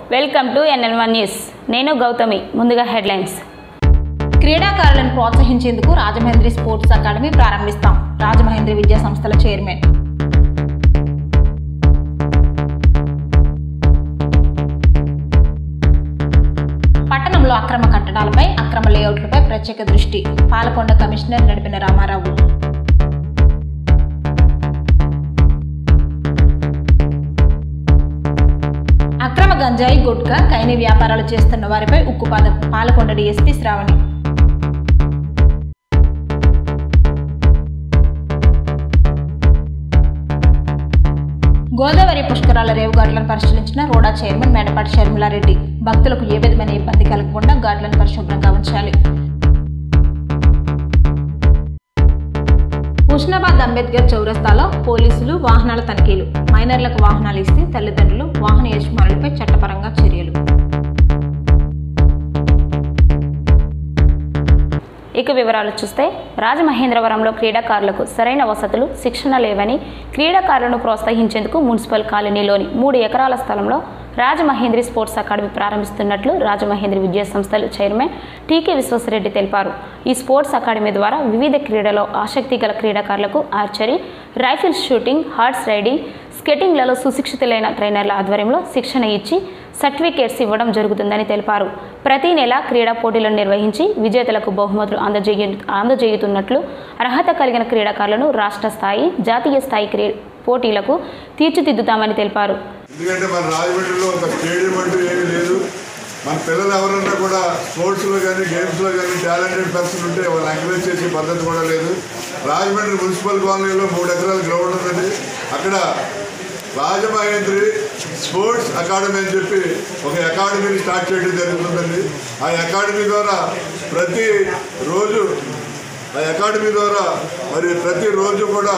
Welcome to NL one news నేను గౌతమి ముందుగా headlines క్రీడాకారులను ప్రోత్సహించేందుకు రాజమహేంద్రి స్పోర్ట్స్ అకాడమీ ప్రారంభిస్తాం రాజమహేంద్రి విద్యా సంస్థల చైర్మన్ పట్టణంలో అక్రమ కట్టడాలపై అక్రమ లేఅవుట్లపై ప్రత్యేక దృష్టి పాలకొండ కమిషనర్ నడిపిన రామారావు అక్రమ గంజాయి గుట్కా కైని వ్యాపారాలు చేస్తున్న వారిపై ఉక్కుపాదం పాలకొండ డీఎస్పీ శ్రావణి గోదావరి పుష్కరాల రేవుగాడ్లను పరిశీలించిన రోడా చైర్మన్ మేడపాటి షర్మిలారెడ్డి భక్తులకు ఏ విధమైన ఇబ్బంది కలగకుండా గాడ్లను పరిశుభ్రంగా ఉంచాలి హుస్నాబాద్ అంబేద్కర్ చౌరస్తాలో పోలీసులు వాహనాల తనిఖీలు మైనర్లకు వాహనాలు ఇస్తే తల్లిదండ్రులు వాహన యజమానులపై చట్టపరంగా చర్యలు ఇక వివరాలు చూస్తే రాజమహేంద్రవరంలో క్రీడాకారులకు సరైన వసతులు శిక్షణ లేవని క్రీడాకారులను ప్రోత్సహించేందుకు మున్సిపల్ కాలనీలోని మూడు ఎకరాల స్థలంలో రాజమహేంద్రి స్పోర్ట్స్ అకాడమీ ప్రారంభిస్తున్నట్లు రాజమహేంద్రి విద్యా సంస్థల చైర్మన్ టీకే విశ్వసరెడ్డి తెలిపారు ఈ స్పోర్ట్స్ అకాడమీ ద్వారా వివిధ క్రీడలో ఆసక్తి గల క్రీడాకారులకు archery rifle shooting horse riding స్కెటింగ్లలో సుశిక్షితులైన ట్రైనర్ల ఆధ్వర్యంలో శిక్షణ ఇచ్చి సర్టిఫికేట్స్ ఇవ్వడం జరుగుతుందని తెలిపారు ప్రతి నెల క్రీడా పోటీలను నిర్వహించి విజేతలకు బహుమతులు అందజేయ అందజేయుతున్నట్లు అర్హత కలిగిన క్రీడాకారులను రాష్ట్ర స్థాయి జాతీయ స్థాయి క్రీ పోటీలకు తీర్చిదిద్దుతామని తెలిపారు ఎందుకంటే మన రాజమండ్రిలో ఒక స్టేడియం అంటూ ఏమీ లేదు మన పిల్లలు ఎవరన్నా కూడా స్పోర్ట్స్లో కానీ గేమ్స్లో కానీ టాలెంటెడ్ పర్సన్ ఉంటే వాళ్ళు ఎంకరేజ్ చేసే పద్ధతి కూడా లేదు రాజమండ్రి మున్సిపల్ కాలనీలో మూడు ఎకరాల గ్రౌండ్ ఉందండి అక్కడ రాజమహేంద్రి స్పోర్ట్స్ అకాడమీ అని చెప్పి ఒక అకాడమీని స్టార్ట్ చేయడం జరుగుతుందండి ఆ అకాడమీ ద్వారా ప్రతి రోజు ఆ అకాడమీ ద్వారా మరి ప్రతి రోజు కూడా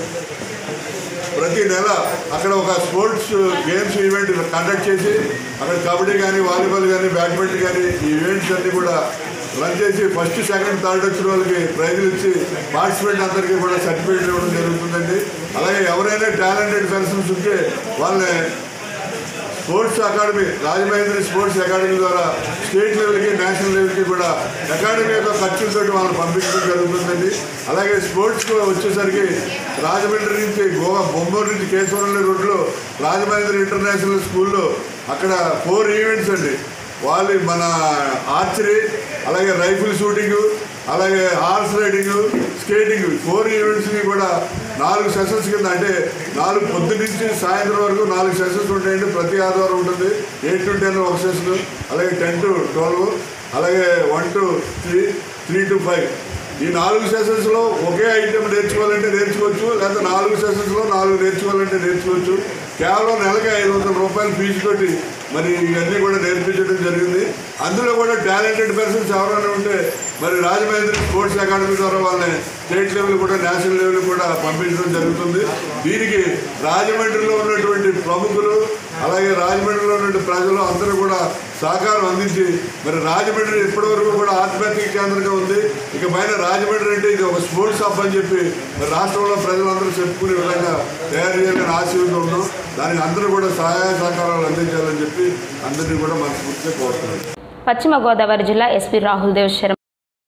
ప్రతి నెల అక్కడ ఒక స్పోర్ట్స్ గేమ్స్ ఈవెంట్ కండక్ట్ చేసి అక్కడ కబడ్డీ కానీ వాలీబాల్ కానీ బ్యాడ్మింటన్ కానీ ఈ ఈవెంట్స్ అన్ని కూడా రన్ చేసి ఫస్ట్ సెకండ్ థర్డ్ వచ్చిన వాళ్ళకి ప్రైజులు ఇచ్చి పార్టిసిపేట్ అందరికీ కూడా సర్టిఫికేట్ ఇవ్వడం జరుగుతుందండి అలాగే ఎవరైనా టాలెంటెడ్ పర్సన్స్ ఉంటే వాళ్ళని sports academy Rajamahendri sports academy ద్వారా స్టేట్ లెవెల్కి నేషనల్ లెవెల్కి కూడా అకాడమీ యొక్క ఖర్చులతో వాళ్ళని పంపించడం జరుగుతుందండి అలాగే స్పోర్ట్స్ వచ్చేసరికి రాజమండ్రి నుంచి గోవా బొమ్మూరు నుంచి కేశవరంలో రోడ్లో రాజమహేంద్రి ఇంటర్నేషనల్ స్కూల్లో అక్కడ ఫోర్ ఈవెంట్స్ అండి వాళ్ళు మన ఆర్చరీ అలాగే రైఫిల్ షూటింగ్ అలాగే హార్స్ రైడింగ్ స్కేటింగ్ ఫోర్ ఈవెంట్స్ని కూడా నాలుగు సెషన్స్ కింద అంటే నాలుగు పొద్దు నుంచి సాయంత్రం వరకు నాలుగు సెషన్స్ ఉంటాయండి ప్రతి ఆదివారం ఉంటుంది ఎయిట్ టు టెన్ ఒక సెషన్ అలాగే టెన్ టు ట్వెల్వ్ అలాగే one to three three to five ఈ నాలుగు సెషన్స్లో ఒకే ఐటెం నేర్చుకోవాలంటే నేర్చుకోవచ్చు లేదా నాలుగు సెషన్స్లో నాలుగు నేర్చుకోవాలంటే నేర్చుకోవచ్చు కేవలం నెలకి ఐదు వందల రూపాయలు ఫీజు తోటి మరి ఇవన్నీ కూడా నేర్పించడం జరిగింది అందులో కూడా టాలెంటెడ్ పర్సన్స్ ఎవరైనా ఉంటే మరి రాజమహేంద్రి స్పోర్ట్స్ అకాడమీ ద్వారా వాళ్ళని స్టేట్ లెవెల్ కూడా నేషనల్ లెవెల్ కూడా పంపించడం జరుగుతుంది దీనికి రాజమండ్రిలో ఉన్నటువంటి ప్రముఖులు అలాగే రాజమండ్రిలో ఉన్నటువంటి ప్రజలు అందరూ కూడా సహకారం అందించి మరి రాజమండ్రి ఇప్పటివరకు కూడా ఆధ్యాత్మిక కేంద్రంగా ఉంది ఇక పైన రాజమండ్రి అంటే ఇది ఒక స్పోర్ట్స్ హబ్ అని చెప్పి మరి రాష్ట్రంలో ప్రజలందరూ చెప్పుకునే విధంగా తయారు చేయాలని ఆశీర్వదం ఉన్నాం దానికి అందరూ కూడా సహాయ సహకారాలు అందించాలని చెప్పి అందరినీ కూడా మనస్ఫూర్తిగా కోరుతున్నాం పశ్చిమ గోదావరి జిల్లా SP Rahul Dev Sharma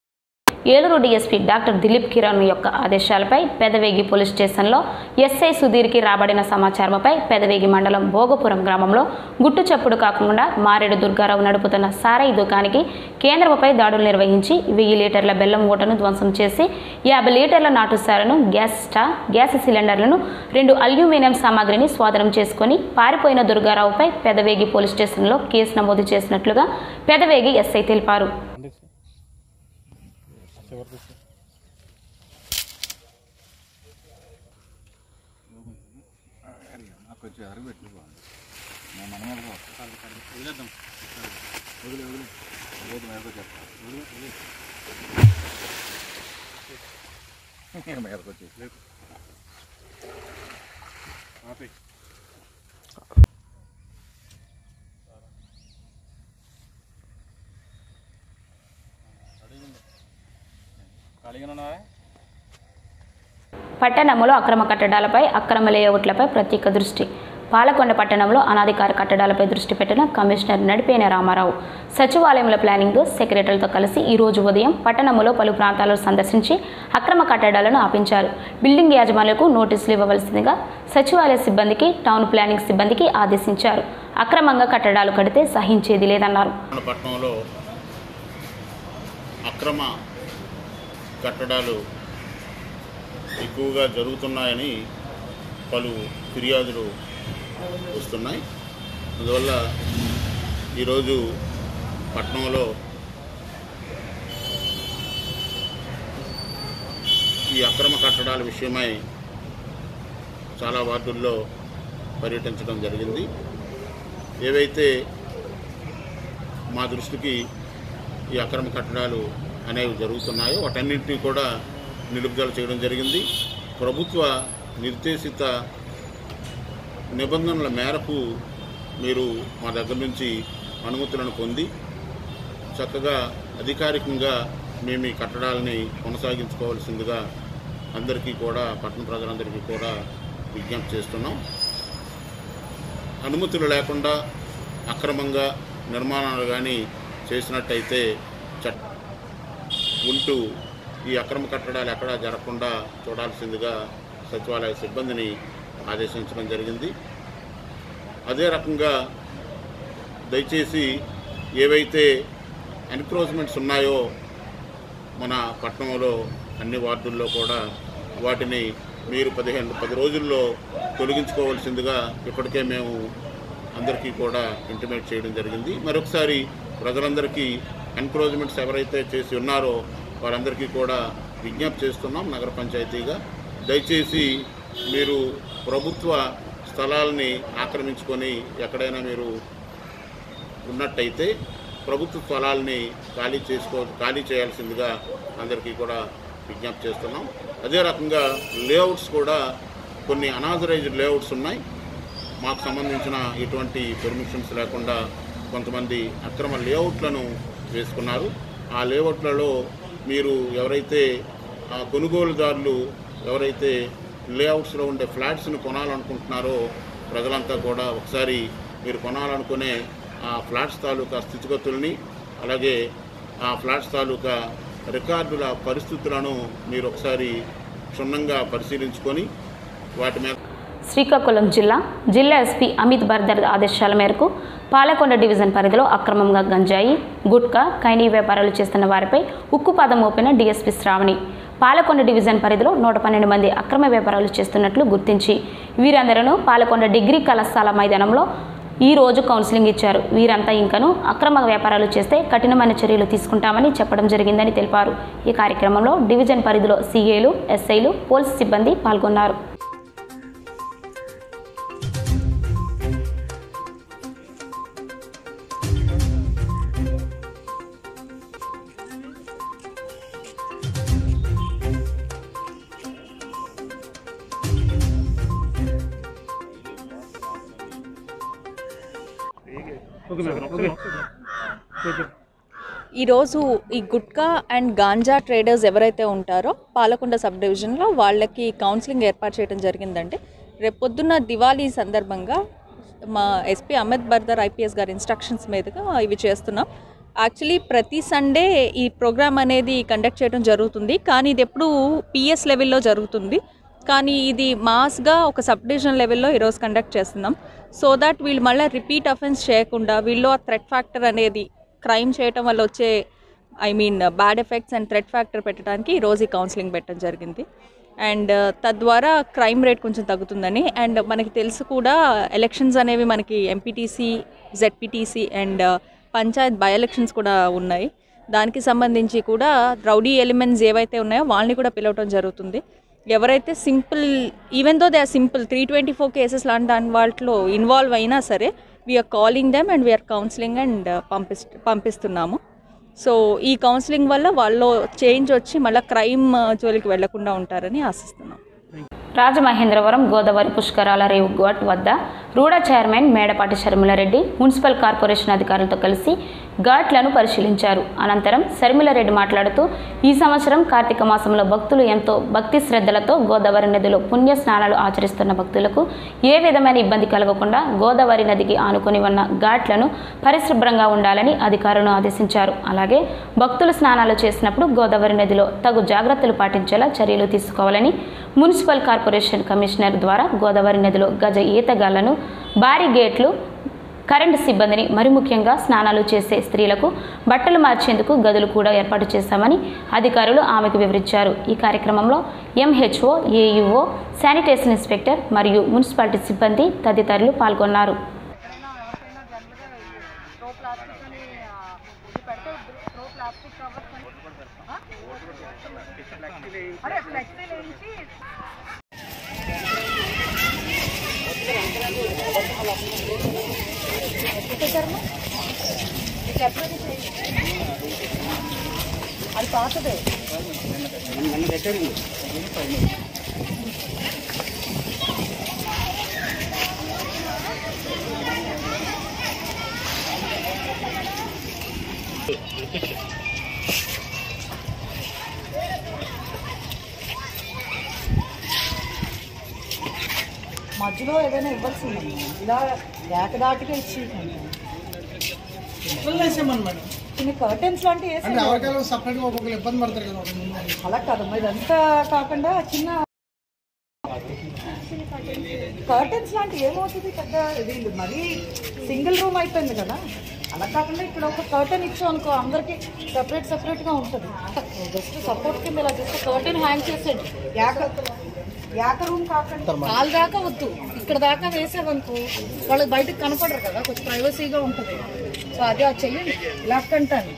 Eluru DSP doctor Dilip Kiran యొక్క ఆదేశాలపై పెదవేగి పోలీస్ స్టేషన్లో ఎస్ఐ సుధీర్కి రాబడిన సమాచారంపై పెదవేగి మండలం భోగపురం గ్రామంలో గుట్టు చప్పుడు కాకుండా మారేడు దుర్గారావు నడుపుతున్న సారాయి దుకాణానికి కేంద్రంపై దాడులు నిర్వహించి వెయ్యి లీటర్ల బెల్లం ఓటను ధ్వంసం చేసి యాభై లీటర్ల నాటు సారను గ్యాస్ స్టా గ్యాస్ సిలిండర్లను రెండు అల్యూమినియం సామాగ్రిని స్వాధీనం చేసుకుని పారిపోయిన దుర్గారావుపై పెదవేగి పోలీస్ స్టేషన్లో కేసు నమోదు చేసినట్లుగా పెదవేగి ఎస్ఐ తెలిపారు పట్టణంలో అక్రమ కట్టడాలపై అక్రమ లేఅవుట్లపై ప్రత్యేక దృష్టి పాలకొండ పట్టణంలో అనాధికార కట్టడాలపై దృష్టి పెట్టిన కమిషనర్ నడిపేన రామారావు సచివాలయంలో ప్లానింగ్ సెక్రటరీలతో కలిసి ఈ రోజు ఉదయం పట్టణంలో పలు ప్రాంతాలను సందర్శించి అక్రమ కట్టడాలను ఆపించారు బిల్డింగ్ యాజమానులకు నోటీసులు ఇవ్వవలసిందిగా సచివాలయ సిబ్బందికి టౌన్ ప్లానింగ్ సిబ్బందికి ఆదేశించారు అక్రమంగా కట్టడాలు కడితే సహించేది లేదన్నారు పట్టణంలో అక్రమ కట్టడాలు ఎక్కువగా జరుగుతున్నాయని పలు ఫిర్యాదులు వస్తున్నాయి అందువల్ల ఈరోజు పట్టణంలో ఈ అక్రమ కట్టడాల విషయమై చాలా వార్డుల్లో పర్యటించడం జరిగింది ఏవైతే మా దృష్టికి ఈ అక్రమ కట్టడాలు అనేవి జరుగుతున్నాయో వాటన్నింటినీ కూడా నిలుపుదల చేయడం జరిగింది ప్రభుత్వ నిర్దేశిత నిబంధనల మేరకు మీరు మా దగ్గర నుంచి అనుమతులను పొంది చక్కగా అధికారికంగా మేము ఈ కట్టడాలని కొనసాగించుకోవాల్సిందిగా అందరికీ కూడా పట్టణ ప్రజలందరికీ కూడా విజ్ఞప్తి చేస్తున్నాం అనుమతులు లేకుండా అక్రమంగా నిర్మాణాలు కానీ చేసినట్టయితే చట్ ఉంటూ ఈ అక్రమ కట్టడాలు ఎక్కడా జరగకుండా చూడాల్సిందిగా సచివాలయ సిబ్బందిని ఆదేశించడం జరిగింది అదే రకంగా దయచేసి ఏవైతే ఎన్క్రోచ్మెంట్స్ ఉన్నాయో మన పట్టణంలో అన్ని వార్డుల్లో కూడా వాటిని మీరు పదిహేను పది రోజుల్లో తొలగించుకోవాల్సిందిగా ఇప్పటికే మేము అందరికీ కూడా ఇంటిమేట్ చేయడం జరిగింది మరొకసారి ప్రజలందరికీ ఎన్క్రోచ్మెంట్స్ ఎవరైతే చేసి ఉన్నారో వారందరికీ కూడా విజ్ఞప్తి చేస్తున్నాం నగర పంచాయతీగా దయచేసి మీరు ప్రభుత్వ స్థలాల్ని ఆక్రమించుకొని ఎక్కడైనా మీరు ఉన్నట్టయితే ప్రభుత్వ స్థలాల్ని ఖాళీ చేసుకో ఖాళీ చేయాల్సిందిగా అందరికీ కూడా విజ్ఞప్తి చేస్తున్నాం అదే రకంగా లేఅవుట్స్ కూడా కొన్ని అనాథరైజ్డ్ లేఅవుట్స్ ఉన్నాయి మాకు సంబంధించిన ఎటువంటి పర్మిషన్స్ లేకుండా కొంతమంది అక్రమ లేఅవుట్లను వేసుకున్నారు ఆ లేఅవుట్లలో మీరు ఎవరైతే ఆ కొనుగోలుదారులు ఎవరైతే లేఅవుట్స్లో ఉండే ఫ్లాట్స్ని కొనాలనుకుంటున్నారో ప్రజలంతా కూడా ఒకసారి మీరు కొనాలనుకునే ఆ ఫ్లాట్స్ తాలూకా స్థితిగతుల్ని అలాగే ఆ ఫ్లాట్స్ తాలూకా రికార్డుల పరిస్థితులను మీరు ఒకసారి క్షుణ్ణంగా పరిశీలించుకొని వాటి మీద శ్రీకాకుళం జిల్లా జిల్లా ఎస్పీ అమిత్ బర్దర్ ఆదేశాల మేరకు పాలకొండ డివిజన్ పరిధిలో అక్రమంగా గంజాయి గుట్కా ఖైనీ వ్యాపారాలు చేస్తున్న వారిపై ఉక్కుపాదం మోపిన డీఎస్పీ శ్రావణి పాలకొండ డివిజన్ పరిధిలో నూట పన్నెండు మంది అక్రమ వ్యాపారాలు చేస్తున్నట్లు గుర్తించి వీరందరూ పాలకొండ డిగ్రీ కళాశాల మైదానంలో ఈ రోజు కౌన్సిలింగ్ ఇచ్చారు వీరంతా ఇంకను అక్రమ వ్యాపారాలు చేస్తే కఠినమైన చర్యలు తీసుకుంటామని చెప్పడం జరిగిందని తెలిపారు ఈ కార్యక్రమంలో డివిజన్ పరిధిలో సీఏలు ఎస్ఐలు పోలీస్ సిబ్బంది పాల్గొన్నారు ఈరోజు ఈ గుట్కా అండ్ గాంజా ట్రేడర్స్ ఎవరైతే ఉంటారో పాలకొండ సబ్ డివిజన్లో వాళ్ళకి కౌన్సిలింగ్ ఏర్పాటు చేయడం జరిగిందండి రేపొద్దున్న దివాళీ సందర్భంగా మా ఎస్పీ అమిత్ బర్దర్ ఐపీఎస్ గారి ఇన్స్ట్రక్షన్స్ మీదుగా ఇవి చేస్తున్నాం యాక్చువల్లీ ప్రతి సండే ఈ ప్రోగ్రామ్ అనేది కండక్ట్ చేయడం జరుగుతుంది కానీ ఇది ఎప్పుడు పిఎస్ లెవెల్లో జరుగుతుంది కానీ ఇది మాస్గా ఒక సబ్ డివిజన్ లెవెల్లో ఈరోజు కండక్ట్ చేస్తున్నాం సో దట్ వీళ్ళు మళ్ళీ రిపీట్ అఫెన్స్ చేయకుండా వీళ్ళు ఆ థ్రెట్ ఫ్యాక్టర్ అనేది క్రైమ్ చేయటం వల్ల వచ్చే I mean bad effects and threat factor పెట్టడానికి ఈరోజు ఈ కౌన్సిలింగ్ పెట్టడం జరిగింది అండ్ తద్వారా క్రైమ్ రేట్ కొంచెం తగ్గుతుందని అండ్ మనకి తెలుసు కూడా ఎలక్షన్స్ అనేవి మనకి MPTC ZPTC and panchayat by elections కూడా ఉన్నాయి దానికి సంబంధించి కూడా రౌడీ ఎలిమెంట్స్ ఏవైతే ఉన్నాయో వాళ్ళని కూడా పిలవటం జరుగుతుంది ఎవరైతే simple even though they are simple three twenty four cases లాంటి దాని వాటిలో ఇన్వాల్వ్ అయినా సరే we're calling them and we're counselling అండ్ పంపిస్ పంపిస్తున్నాము సో ఈ కౌన్సిలింగ్ వల్ల వాళ్ళు చేంజ్ వచ్చి మళ్ళీ క్రైమ్ జోలికి వెళ్లకుండా ఉంటారని ఆశిస్తున్నాం రాజమహేంద్రవరం గోదావరి పుష్కరాల రేవు ఘాట్ వద్ద రూడా chairman Medapati Sharmila Reddy municipal corporation అధికారులతో కలిసి ఘాట్లను పరిశీలించారు అనంతరం శర్మిలారెడ్డి మాట్లాడుతూ ఈ సంవత్సరం కార్తీక మాసంలో భక్తులు ఎంతో భక్తి శ్రద్ధలతో గోదావరి నదిలో పుణ్య స్నానాలు ఆచరిస్తున్న భక్తులకు ఏ విధమైన ఇబ్బంది కలగకుండా గోదావరి నదికి ఆనుకొని ఉన్న ఘాట్లను పరిశుభ్రంగా ఉండాలని అధికారులను ఆదేశించారు అలాగే భక్తులు స్నానాలు చేసినప్పుడు గోదావరి నదిలో తగు జాగ్రత్తలు పాటించేలా చర్యలు తీసుకోవాలని మున్సిపల్ కార్పొరేషన్ కమిషనర్ ద్వారా గోదావరి నదిలో గజ ఈతగాళ్లను భారీ గేట్లు కరెంటు సిబ్బందిని మరి ముఖ్యంగా స్నానాలు చేసే స్త్రీలకు బట్టలు మార్చేందుకు గదులు కూడా ఏర్పాటు చేశామని అధికారులు ఆమెకు వివరించారు ఈ కార్యక్రమంలో ఎంహెచ్ఓ ఏయుఓ శానిటేషన్ ఇన్స్పెక్టర్ మరియు మున్సిపాలిటీ సిబ్బంది తదితరులు పాల్గొన్నారు ఎక్కడైనా ఎవరికైనా జనరల్గా ఈ ప్రో ప్లాస్టిక్ అని ఆ, ఇది పెడితే ప్రో ప్లాస్టిక్ కవర్స్ అని ఆ? అదే ఫ్లెక్సీ వేయించి అది పాతదే మధ్యలో ఏదైనా ఇవ్వాల్సింది ఇలా ఏకదాటిగా ఇచ్చి కొన్ని కర్టెన్స్ లాంటివి వేసి అంటే ఎవరికైనా సపరేట్గా ఒక్కొక్కరు ఇబ్బంది పడతారు కదా ఒక ముందు. అలా కాదమ్మా ఇదంతా కాకుండా చిన్న కర్టెన్స్ లాంటివి ఏమవుతుంది పెద్ద ఇది మరీ సింగిల్ రూమ్ అయిపోయింది కదా అలా కాకుండా ఇక్కడ ఒక కర్టెన్ ఇచ్చాం అనుకో అందరికి సపరేట్ సపరేట్గా ఉంటుంది జస్ట్ సపోర్ట్ కింద ఇలా జస్ట్ కర్టెన్ హ్యాంగ్ చేసేది యాక యాక రూమ్ కాకుండా కాలు దాకా వద్దు ఇక్కడ దాకా వేసావనుకో వాళ్ళకి బయటకు కనపడరు కదా కొంచెం ప్రైవసీగా ఉంటుంది సో అది అది చెయ్యండి లెఫ్ట్ అంటాను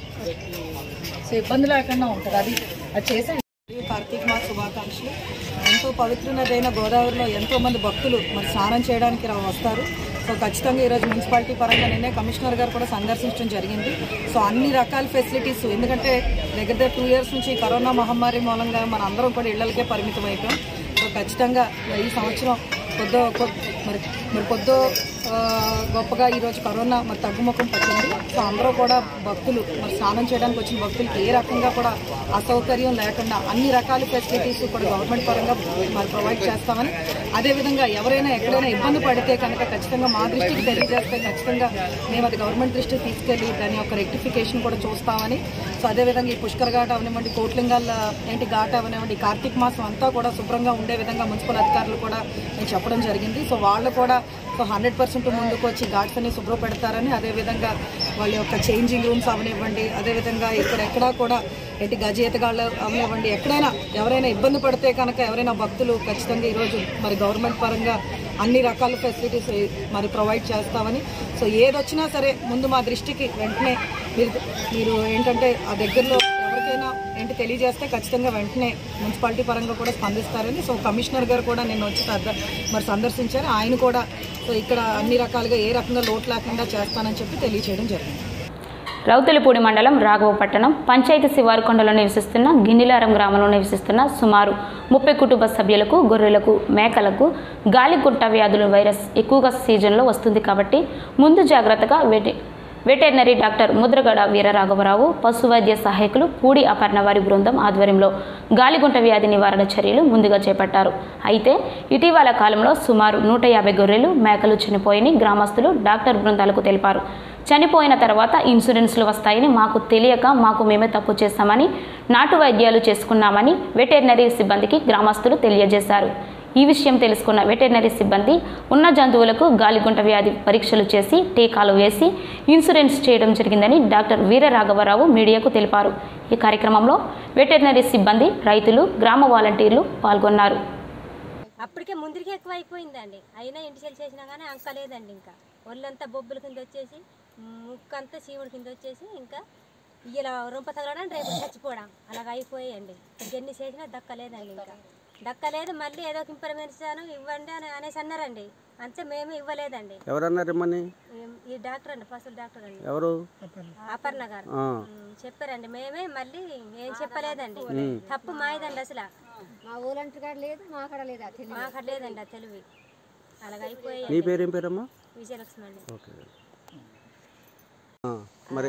సో ఇబ్బంది లేకుండా ఉంటుంది అది అది చేసే కార్తీక మాస శుభాకాంక్షలు ఎంతో పవిత్రమైనదైన గోదావరిలో ఎంతో మంది భక్తులు మరి స్నానం చేయడానికి రా- వస్తారు సో ఖచ్చితంగా ఈరోజు మున్సిపాలిటీ పరంగా నిన్నే కమిషనర్ గారు కూడా సందర్శించడం జరిగింది సో అన్ని రకాల ఫెసిలిటీస్ ఎందుకంటే దగ్గర దగ్గర టూ ఇయర్స్ నుంచి ఈ కరోనా మహమ్మారి మూలంగా మన అందరం కూడా ఇళ్లకే పరిమితం అయిపోయాం సో ఖచ్చితంగా ఈ సంవత్సరం కొద్దో కొ- మరి మరి కొద్దో ఆ, గొప్పగా ఈరోజు కరోనా మరి తగ్గుముఖం పట్టింది సో అందరూ కూడా భక్తులు మరి స్నానం చేయడానికి వచ్చిన భక్తులకి ఏ రకంగా కూడా అసౌకర్యం లేకుండా అన్ని రకాల ఫెసిలిటీస్ కూడా గవర్నమెంట్ పరంగా మరి ప్రొవైడ్ చేస్తామని అదేవిధంగా ఎవరైనా ఎక్కడైనా ఇబ్బంది పడితే కనుక ఖచ్చితంగా మా దృష్టికి తెలియజేస్తే ఖచ్చితంగా మేము అది గవర్నమెంట్ దృష్టికి తీసుకెళ్లి దాని యొక్క రెక్టిఫికేషన్ కూడా చూస్తామని సో అదేవిధంగా ఈ పుష్కర్ ఘాట్ అవనివ్వండి కోట్లింగాల ఏంటి ఘాట్ అవనివ్వండి ఈ కార్తీక మాసం అంతా కూడా శుభ్రంగా ఉండే విధంగా మున్సిపల్ అధికారులు కూడా నేను చెప్పడం జరిగింది సో వాళ్ళు కూడా సో హండ్రెడ్ పర్సెంట్ ముందుకు వచ్చి ఘాట్స్ అన్ని శుభ్ర పెడతారని అదేవిధంగా వాళ్ళ యొక్క చేంజింగ్ రూమ్స్ అవనివ్వండి అదేవిధంగా ఇక్కడ ఎక్కడా కూడా ఏంటి గజేతగాళ్ళు అవనివ్వండి ఎక్కడైనా ఎవరైనా ఇబ్బంది పడితే కనుక ఎవరైనా భక్తులు ఖచ్చితంగా ఈరోజు మరి గవర్నమెంట్ పరంగా అన్ని రకాల ఫెసిలిటీస్ మరి ప్రొవైడ్ చేస్తామని సో ఏదొచ్చినా సరే ముందు మా దృష్టికి వెంటనే మీరు మీరు ఏంటంటే ఆ దగ్గరలో ఎవరికైనా ఏంటి తెలియజేస్తే ఖచ్చితంగా వెంటనే మున్సిపాలిటీ పరంగా కూడా స్పందిస్తారని సో కమిషనర్ గారు కూడా నిన్న వచ్చి సర్ద- మరి సందర్శించారు ఆయన కూడా సో ఇక్కడ అన్ని రకాలుగా ఏ రకంగా లోటు లేకుండా చేస్తానని చెప్పి తెలియజేయడం జరిగింది రౌతులపూడి మండలం రాఘవపట్టణం పంచాయతీ శివారుకొండలో నివసిస్తున్న గిన్నెలారం గ్రామంలో నివసిస్తున్న సుమారు ముప్పై కుటుంబ సభ్యులకు గొర్రెలకు మేకలకు గాలిగుంట వ్యాధుల వైరస్ ఎక్కువగా సీజన్లో వస్తుంది కాబట్టి ముందు జాగ్రత్తగా వెటి వెటర్నరీ డాక్టర్ ముద్రగడ వీరరాఘవరావు పశు వైద్య సహాయకులు పూడి అపర్ణ వారి బృందం ఆధ్వర్యంలో గాలిగుంట వ్యాధి నివారణ చర్యలు ముందుగా చేపట్టారు అయితే ఇటీవల కాలంలో సుమారు నూట యాభై గొర్రెలు మేకలు చనిపోయని గ్రామస్తులు డాక్టర్ బృందాలకు తెలిపారు చనిపోయిన తర్వాత ఇన్సూరెన్స్లు వస్తాయని మాకు తెలియక మాకు మేమే తప్పు చేశామని నాటు వైద్యాలు చేసుకున్నామని వెటర్నరీ సిబ్బందికి గ్రామస్తులు తెలియజేశారు ఈ విషయం తెలుసుకున్న వెటర్నరీ సిబ్బంది ఉన్న జంతువులకు గాలిగుంట వ్యాధి పరీక్షలు చేసి టీకాలు వేసి ఇన్సూరెన్స్ చేయడం జరిగిందని డాక్టర్ వీరరాఘవరావు మీడియాకు తెలిపారు ఈ కార్యక్రమంలో వెటర్నరీ సిబ్బంది రైతులు గ్రామ వాలంటీర్లు పాల్గొన్నారు అప్పటికే ముందరికి ఎక్కువ అయిపోయిందండి అయినా ఇంటి సెల్ చేసినా కానీ అంకలేదండి ఇంకా ఒళ్ళంతా బొబ్బుల కింద వచ్చేసి ముక్కంతా చీవుడి కింద వచ్చేసి ఇంకా ఇలా రొంప తగలడం రేపు చచ్చిపోవడం అలాగ అయిపోయాయండి ఎన్ని చేసినా దక్కలేదండి ఇంకా దక్కలేదు మళ్ళీ ఏదో ఒక ఇన్ఫర్మేషన్ ఇవ్వండి అని అనేసి అన్నారండి అంతే మేము ఇవ్వలేదండి ఎవరన్నారు ఇమ్మని ఈ- ఈ డాక్టర్ అండి పశువుల డాక్టర్ అండి ఎవరు అపర్ణ గారు ఆ. ఉమ్, చెప్పారండి మేమే మళ్ళీ ఏం చెప్పలేదండి తప్పు మాయదండి అసలు మా ఊరంటి కాడ లేదు మా కాడ లేదు ఆ తెలివి. మాకు లేదండి ఆ తెలివి అలాగ అయిపోయాయి నీ పేరేం పేరమ్మా విజయలక్ష్మి అండి ఓకే ఆ, మరి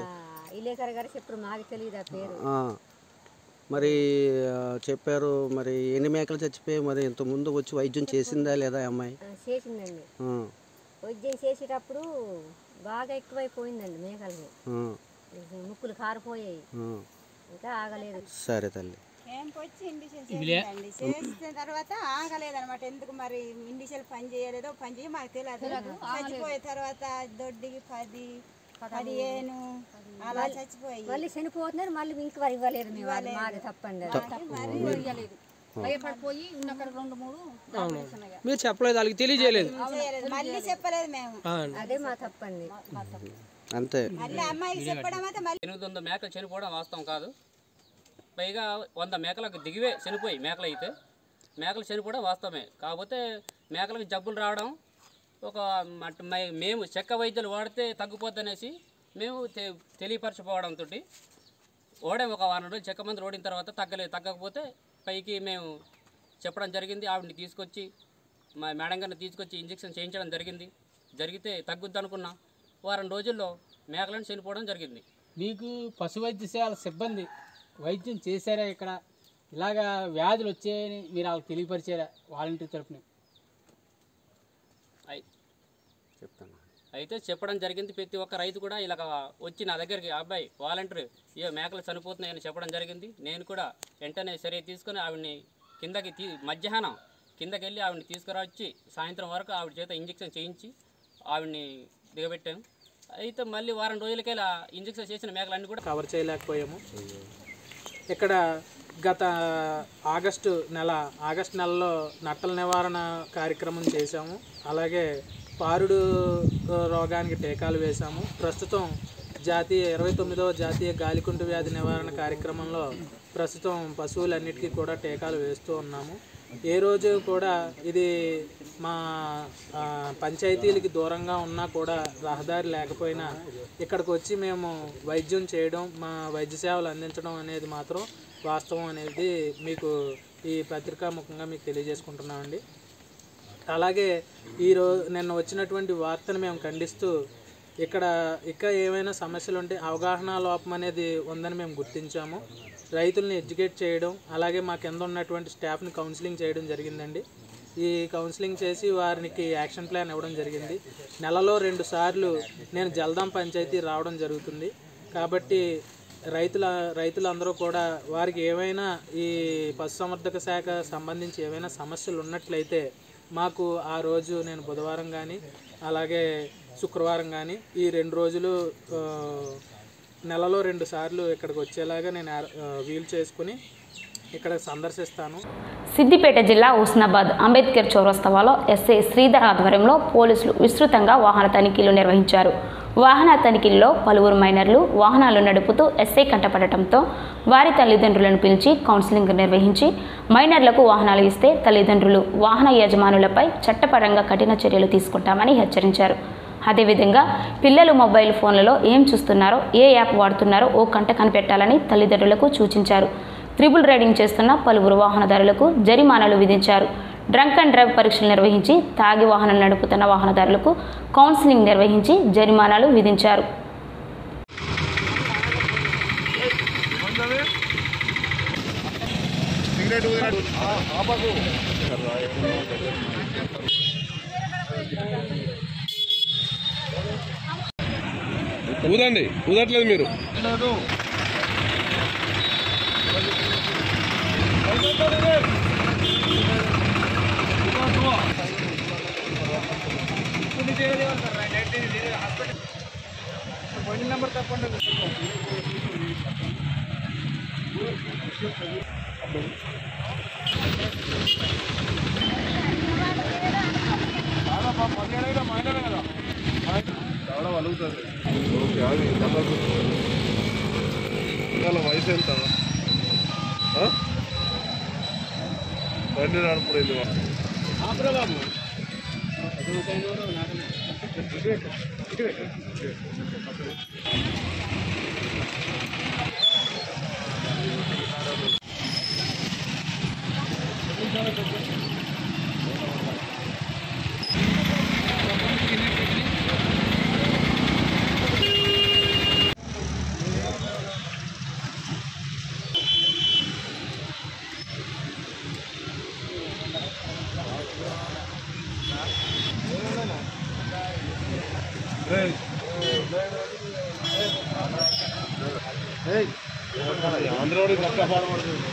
ఇలేకర్ గారు చెప్పుడు మాకు తెలియదు ఆ పేరు ఆ. మరి ఆ, చెప్పారు మరి ఎన్ని మేకలు చచ్చిపోయాయి మరి ఇంత ముందు వచ్చి వైద్యం చేసిందా లేదా ఈ అమ్మాయి ఆ, చేసిందండి ఆ, వైద్యం చేసేటప్పుడు బాగా ఎక్కువైపోయిందండి మేకలకి ఆ, ముక్కులు కారిపోయాయి ఆ. ఇంకా ఆగలేదు సరే తల్లి క్యాంప్ వచ్చి ఇండిషన్ చేసిందండి చేసిన తర్వాత ఆగలేదన్నమాట ఎందుకు మరి ఇండిషన్ పని చేయలేదో పని చేయ మాకు తెలియదు చచ్చిపోయే తర్వాత దొడ్డికి పది పదిహేను అలా చచ్చిపోయి మళ్ళీ చనిపోతున్నారు మళ్ళీ ఇంక వారు ఇవ్వలేదు మేము అది మాది తప్పండి అది. భయపడిపోయి అక్కడ రెండు మూడు మీరు చెప్పలేదు వాళ్ళకి తెలియజేయలేదు చేయలేదు మళ్ళీ చెప్పలేదు మేము అదే మా తప్పండి అంతే మళ్ళీ అమ్మాయికి చెప్పడం అయితే మళ్ళీ ఎనిమిది వందల మేకలు చనిపోవడం వాస్తవం కాదు పైగా వంద మేకలకు దిగివే చనిపోయి మేకలు అయితే మేకలు చనిపోవడం వాస్తవమే కాకపోతే మేకలకు జబ్బులు రావడం ఒక మట్- మే- మేము చెక్క వైద్యులు వాడితే తగ్గిపోద్ది అనేసి మేము తె తెలియపరచుకోవడంతో ఓడాం ఒక వారం రోజులు చెక్క మందులు ఓడిన తర్వాత తగ్గలేదు తగ్గకపోతే పైకి మేము చెప్పడం జరిగింది ఆవిడని తీసుకొచ్చి మా మేడం గారిని తీసుకొచ్చి ఇంజెక్షన్ చేయించడం జరిగింది జరిగితే తగ్గుద్ది అనుకున్నాం వారం రోజుల్లో మేకలను చనిపోవడం జరిగింది మీకు పశు వైద్యశాల సిబ్బంది వైద్యం చేశారా ఇక్కడ ఇలాగా వ్యాధులు వచ్చాయని మీరు వాళ్ళకి తెలియపరిచారా వాలంటీర్ తరపున అయి చెప్తాను అయితే చెప్పడం జరిగింది ప్రతి ఒక్క రైతు కూడా ఇలా వచ్చి నా దగ్గరికి అబ్బాయి వాలంటీర్ ఏ మేకలు చనిపోతున్నాయని చెప్పడం జరిగింది నేను కూడా వెంటనే చర్య తీసుకొని ఆవిడ్ని కిందకి తీ మధ్యాహ్నం కిందకి వెళ్ళి ఆవిడని తీసుకురావచ్చి సాయంత్రం వరకు ఆవిడ చేత ఇంజెక్షన్ చేయించి ఆవిడ్ని దిగబెట్టాను అయితే మళ్ళీ వారం రోజులకెలా ఇంజెక్షన్ చేసిన మేకలన్నీ కూడా కవర్ చేయలేకపోయాము ఇక్కడ గత ఆగస్టు నెల ఆగస్టు నెలలో నట్టల నివారణ కార్యక్రమం చేశాము అలాగే పారుడు రోగానికి టీకాలు వేశాము ప్రస్తుతం జాతీయ ఇరవై తొమ్మిదవ జాతీయ గాలికుంటు వ్యాధి నివారణ కార్యక్రమంలో ప్రస్తుతం పశువులన్నిటికీ కూడా టీకాలు వేస్తూ ఉన్నాము ఏ రోజు కూడా ఇది మా ఆ, పంచాయతీలకి దూరంగా ఉన్నా కూడా రహదారి లేకపోయినా ఇక్కడికి వచ్చి మేము వైద్యం చేయడం మా వైద్య సేవలు అందించడం అనేది మాత్రం వాస్తవం అనేది మీకు ఈ పత్రికా ముఖంగా మీకు తెలియజేసుకుంటున్నామండి అలాగే ఈరోజు నిన్న వచ్చినటువంటి వార్తను మేము ఖండిస్తూ ఇక్కడ ఇంకా ఏమైనా సమస్యలు ఉంటే అవగాహన లోపం అనేది ఉందని మేము గుర్తించాము రైతుల్ని ఎడ్యుకేట్ చేయడం అలాగే మా కింద ఉన్నటువంటి స్టాఫ్ని కౌన్సిలింగ్ చేయడం జరిగిందండి ఈ కౌన్సిలింగ్ చేసి వారికి యాక్షన్ ప్లాన్ ఇవ్వడం జరిగింది నెలలో రెండు సార్లు నేను జల్దాం పంచాయతీ రావడం జరుగుతుంది కాబట్టి రైతుల రైతులందరూ కూడా వారికి ఏమైనా ఈ పశుసంవర్ధక శాఖ సంబంధించి ఏమైనా సమస్యలు ఉన్నట్లయితే మాకు ఆ రోజు నేను బుధవారం కానీ అలాగే శుక్రవారం కానీ ఈ రెండు రోజులు ఆ, నెలలో రెండు సార్లు ఇక్కడికి వచ్చేలాగా నేను ఏర్- ఆ, వీలు చేసుకుని ఇక్కడ సందర్శిస్తాను సిద్దిపేట జిల్లా హుస్నాబాద్ అంబేద్కర్ చౌరస్తవాలో ఎస్ఐ శ్రీధర్ ఆధ్వర్యంలో పోలీసులు విస్తృతంగా వాహన తనిఖీలు నిర్వహించారు వాహన తనిఖీల్లో పలువురు మైనర్లు వాహనాలు నడుపుతూ ఎస్ఐ కంటపడటంతో వారి తల్లిదండ్రులను పిలిచి కౌన్సిలింగ్ నిర్వహించి మైనర్లకు వాహనాలు ఇస్తే తల్లిదండ్రులు వాహన యజమానులపై చట్టపరంగా కఠిన చర్యలు తీసుకుంటామని హెచ్చరించారు అదేవిధంగా పిల్లలు మొబైల్ ఫోన్లలో ఏం చూస్తున్నారో ఏ యాప్ వాడుతున్నారో ఓ కంట కనిపెట్టాలని తల్లిదండ్రులకు సూచించారు త్రిబుల్ రైడింగ్ చేస్తున్న పలువురు వాహనదారులకు జరిమానాలు విధించారు డ్రంక్ అండ్ డ్రైవ్ పరీక్షలు నిర్వహించి తాగి వాహనం నడుపుతున్న వాహనదారులకు కౌన్సిలింగ్ నిర్వహించి జరిమానాలు విధించారు ఊదండి ఊదట్లేదు మీరు నెంబర్ తప్పండి చాలా వలుగుతుంది ఓకే అది కళ్ళకు ఇవాళ వయసు ఎంత ఆ? బండి నడుపుడు ఇది బాబు ఆంధ్రవాడి పక్క పాడబడుతుంది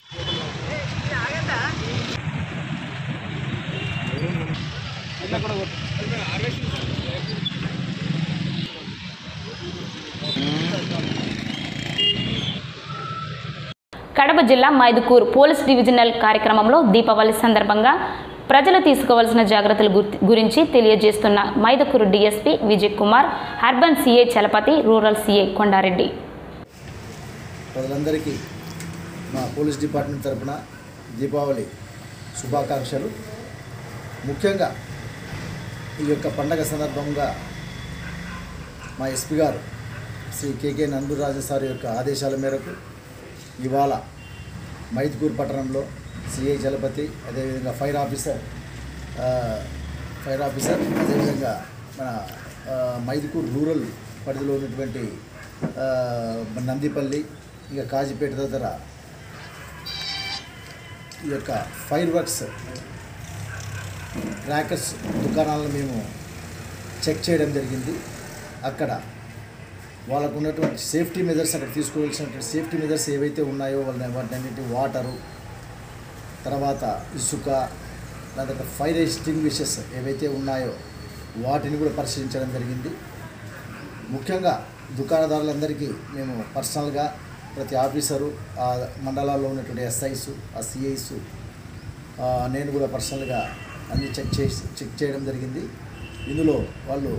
కడప జిల్లా మైదుకూరు పోలీస్ డివిజనల్ కార్యక్రమంలో దీపావళి సందర్భంగా ప్రజలు తీసుకోవాల్సిన జాగ్రత్తల గుర్తి- గురించి తెలియజేస్తున్న Mydukur DSP Vijay Kumar urban CI Chalapathi rural CI Konda Reddy ప్రజలందరికీ మా పోలీస్ డిపార్ట్మెంట్ తరపున దీపావళి శుభాకాంక్షలు ముఖ్యంగా ఈ యొక్క పండగ సందర్భంగా మా ఎస్పీ గారు శ్రీ కేకే నందూరాజు సార్ యొక్క ఆదేశాల మేరకు ఇవాళ మైదుకూరు పట్టణంలో సిఐ చలపతి అదేవిధంగా ఫైర్ ఆఫీసర్ ఆ, ఫైర్ ఆఫీసర్ అదేవిధంగా మన ఆ, మైదుకూరు రూరల్ పరిధిలో ఉన్నటువంటి ఆ, నందిపల్లి ఇక కాజీపేట దగ్గర ఈ యొక్క ఫైర్ వర్క్స్ క్రాకర్స్ దుకాణాలను మేము చెక్ చేయడం జరిగింది అక్కడ వాళ్ళకు ఉన్నటువంటి సేఫ్టీ మెజర్స్ అక్కడ తీసుకోవాల్సినటువంటి సేఫ్టీ మెజర్స్ ఏవైతే ఉన్నాయో వాళ్ళని వాటిని అన్నిటి వాటరు తర్వాత ఇసుక దాని తర్వాత ఫైర్ ఎక్స్టింగ్విషెస్ ఏవైతే ఉన్నాయో వాటిని కూడా పరిశీలించడం జరిగింది ముఖ్యంగా దుకాణదారులందరికీ మేము పర్సనల్గా ప్రతి ఆఫీసరు ఆ మండలాల్లో ఉన్నటువంటి ఎస్ఐస్ ఆ సిఐస్ నేను కూడా పర్సనల్గా అన్ని చెక్ చేసి చెక్ చేయడం జరిగింది ఇందులో వాళ్ళు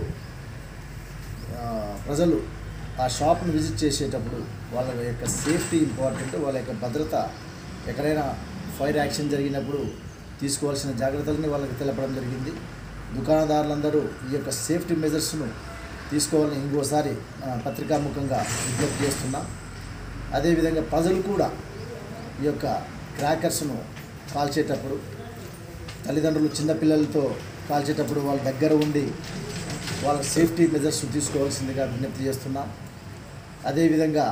ఆ, ప్రజలు ఆ షాప్ను విజిట్ చేసేటప్పుడు వాళ్ళ యొక్క సేఫ్టీ ఇంపార్టెంట్ వాళ్ళ యొక్క భద్రత ఎక్కడైనా ఫైర్ యాక్షన్ జరిగినప్పుడు తీసుకోవాల్సిన జాగ్రత్తలని వాళ్ళకి తెలపడం జరిగింది దుకాణదారులందరూ ఈ యొక్క సేఫ్టీ మెజర్స్ను తీసుకోవాలని ఇంకోసారి ఆ, పత్రికాముఖంగా విజ్ఞప్తి చేస్తున్నాం అదేవిధంగా ప్రజలు కూడా ఈ యొక్క క్రాకర్స్ను కాల్చేటప్పుడు తల్లిదండ్రులు చిన్నపిల్లలతో కాల్చేటప్పుడు వాళ్ళ దగ్గర ఉండి వాళ్ళ సేఫ్టీ మెజర్స్ తీసుకోవాల్సిందిగా విజ్ఞప్తి చేస్తున్నాం అదేవిధంగా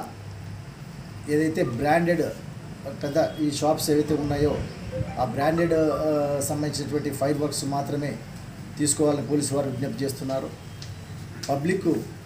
ఏదైతే బ్రాండెడ్ పెద్ద ఈ షాప్స్ ఏవైతే ఉన్నాయో ఆ బ్రాండెడ్ ఆ, సంబంధించినటువంటి ఫైర్ వర్క్స్ మాత్రమే తీసుకోవాలని పోలీసు వారు విజ్ఞప్తి చేస్తున్నారు పబ్లిక్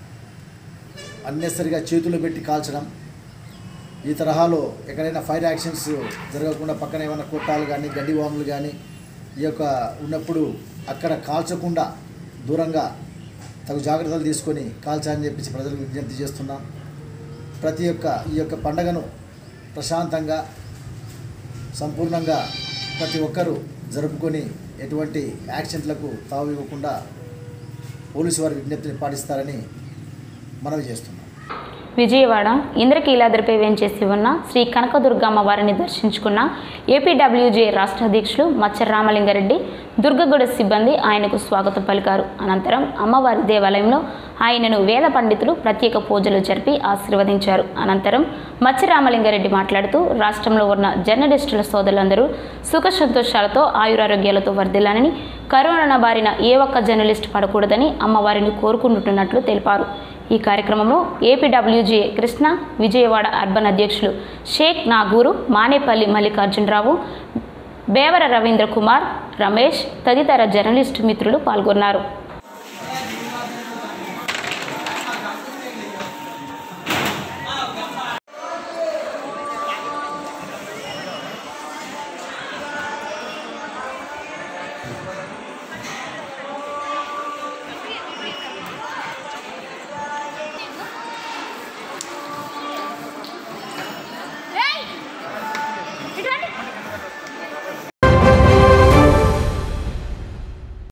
అన్నెసరిగా చేతులు పెట్టి కాల్చడం ఈ తరహాలో ఎక్కడైనా ఫైర్ యాక్షన్స్ జరగకుండా పక్కన ఏమైనా కొట్టాలు కానీ గడ్డి వాములు కానీ ఈ యొక్క ఉన్నప్పుడు అక్కడ కాల్చకుండా దూరంగా తగు జాగ్రత్తలు తీసుకొని కాల్చాలని చెప్పేసి ప్రజలకు విజ్ఞప్తి చేస్తున్నాం ప్రతి ఒక్క ఈ యొక్క పండగను ప్రశాంతంగా సంపూర్ణంగా ప్రతి ఒక్కరూ జరుపుకొని ఎటువంటి యాక్సిడెంట్లకు తావు ఇవ్వకుండా పోలీసు వారి విజ్ఞప్తిని పాటిస్తారని మనవి చేస్తున్నాం విజయవాడ ఇంద్రకీలాద్రిపై వేంచేసి ఉన్న శ్రీ కనకదుర్గమ్మ వారిని దర్శించుకున్న ఏపీడబ్ల్యూజే రాష్ట్ర అధ్యక్షులు మచ్చర్ రామలింగారెడ్డి దుర్గగూడ సిబ్బంది ఆయనకు స్వాగతం పలికారు అనంతరం అమ్మవారి దేవాలయంలో ఆయనను వేద పండితులు ప్రత్యేక పూజలు జరిపి ఆశీర్వదించారు అనంతరం మచ్చ రామలింగారెడ్డి మాట్లాడుతూ రాష్ట్రంలో ఉన్న జర్నలిస్టుల సోదరులందరూ సుఖ సంతోషాలతో ఆయురారోగ్యాలతో వర్ధిల్లానని కరోనా బారిన ఏ ఒక్క జర్నలిస్ట్ పడకూడదని అమ్మవారిని కోరుకుంటున్నట్లు తెలిపారు ఈ కార్యక్రమంలో ఏపీడబ్ల్యూజే కృష్ణ విజయవాడ అర్బన్ అధ్యక్షులు షేక్ నాగూరు మానేపల్లి మల్లికార్జునరావు బేవర రవీంద్ర కుమార్ రమేష్ తదితర జర్నలిస్టు మిత్రులు పాల్గొన్నారు Thank